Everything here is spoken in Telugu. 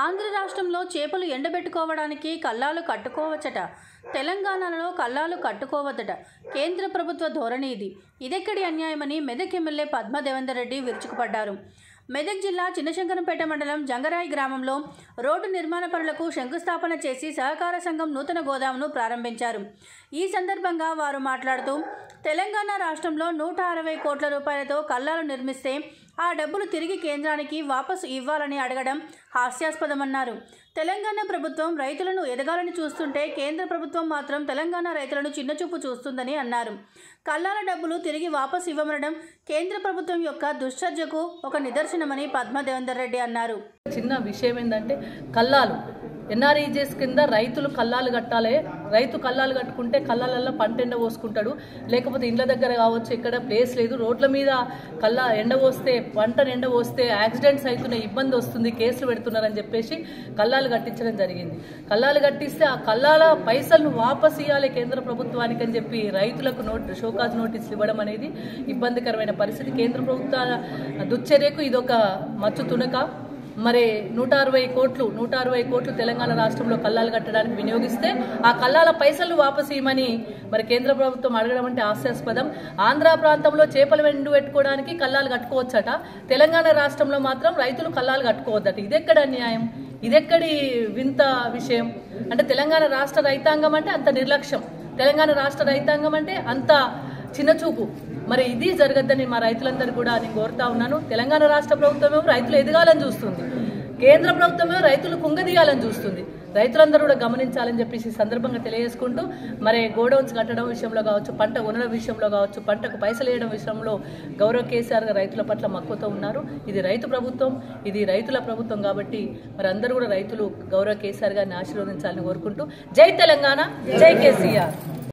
ఆంధ్ర రాష్ట్రంలో చేపలు ఎండబెట్టుకోవడానికి కల్లాలు కట్టుకోవచ్చట తెలంగాణలో కల్లాలు కట్టుకోవద్దట కేంద్ర ప్రభుత్వ ధోరణి ఇది ఇదెక్కడి అన్యాయమని మెదక్ ఎమ్మెల్యే పద్మ దేవేందర్ రెడ్డి విరుచుకుపడ్డారు మెదక్ జిల్లా చిన్నశంకరంపేట మండలం జంగరాయి గ్రామంలో రోడ్డు నిర్మాణ పనులకు శంకుస్థాపన చేసి సహకార సంఘం నూతన గోదామును ప్రారంభించారు ఈ సందర్భంగా వారు మాట్లాడుతూ తెలంగాణ రాష్ట్రంలో నూట అరవై కోట్ల రూపాయలతో కల్లాలు నిర్మిస్తే ఆ డబ్బులు తిరిగి కేంద్రానికి వాపసు ఇవ్వాలని అడగడం హాస్యాస్పదమన్నారు తెలంగాణ ప్రభుత్వం రైతులను ఎదగాలని చూస్తుంటే కేంద్ర ప్రభుత్వం మాత్రం తెలంగాణ రైతులను చిన్నచూపు చూస్తుందని అన్నారు కల్లాల డబ్బులు తిరిగి వాపసు ఇవ్వమనడం కేంద్ర ప్రభుత్వం యొక్క దుశ్చర్యకు ఒక నిదర్శనమని పద్మ దేవేందర్ రెడ్డి అన్నారు చిన్న విషయం ఏంటంటే కల్లాలు ఎన్ఆర్ఈజెస్ కింద రైతులు కల్లాలు కట్టాలి రైతు కల్లాలు కట్టుకుంటే కల్లాలలో పంట ఎండ పోసుకుంటాడు లేకపోతే ఇండ్ల దగ్గర కావచ్చు ఇక్కడ ప్లేస్ లేదు రోడ్ల మీద కల్లా ఎండ పోస్తే పంటను ఎండ పోస్తే యాక్సిడెంట్స్ అవుతున్నాయి ఇబ్బంది వస్తుంది కేసులు పెడుతున్నారని చెప్పేసి కల్లాలు కట్టించడం జరిగింది కల్లాలు కట్టిస్తే ఆ కల్లాల పైసలను వాపస్ ఇవ్వాలి కేంద్ర ప్రభుత్వానికి అని చెప్పి రైతులకు నోట్ షోకాజ్ నోటీసులు ఇవ్వడం అనేది ఇబ్బందికరమైన పరిస్థితి కేంద్ర ప్రభుత్వ దుశ్చర్యకు ఇదొక మచ్చు తునక మరి నూట అరవై కోట్లు నూట అరవై కోట్లు తెలంగాణ రాష్ట్రంలో కల్లాలు కట్టడానికి వినియోగిస్తే ఆ కల్లాల పైసలు వాపసు ఇవ్వమని మరి కేంద్ర ప్రభుత్వం అడగడం అంటే హాస్యాస్పదం ఆంధ్ర ప్రాంతంలో చేపలు వెండు పెట్టుకోవడానికి కల్లాలు కట్టుకోవచ్చట తెలంగాణ రాష్ట్రంలో మాత్రం రైతులు కల్లాలు కట్టుకోవద్దట ఇదెక్కడ అన్యాయం ఇదెక్కడి వింత విషయం అంటే తెలంగాణ రాష్ట్ర రైతాంగం అంటే అంత నిర్లక్ష్యం తెలంగాణ రాష్ట్ర రైతాంగం అంటే అంత చిన్నచూపు మరి ఇది జరగద్దని మా రైతులందరూ కూడా నేను కోరుతా ఉన్నాను తెలంగాణ రాష్ట్ర ప్రభుత్వమేమో రైతులు ఎదగాలని చూస్తుంది కేంద్ర ప్రభుత్వమేమో రైతులు కుంగదీయాలని చూస్తుంది రైతులందరూ కూడా గమనించాలని చెప్పేసి ఈ సందర్భంగా తెలియజేసుకుంటూ మరి గోడౌన్స్ కట్టడం విషయంలో కావచ్చు పంట కొనడం విషయంలో కావచ్చు పంటకు పైసలు వేయడం విషయంలో గౌరవ కేసీఆర్ గారు రైతుల పట్ల మక్కువతో ఉన్నారు ఇది రైతు ప్రభుత్వం ఇది రైతుల ప్రభుత్వం కాబట్టి మరి అందరూ కూడా రైతులు గౌరవ కేసీఆర్ గారిని ఆశీర్వదించాలని కోరుకుంటూ జై తెలంగాణ జై కేసీఆర్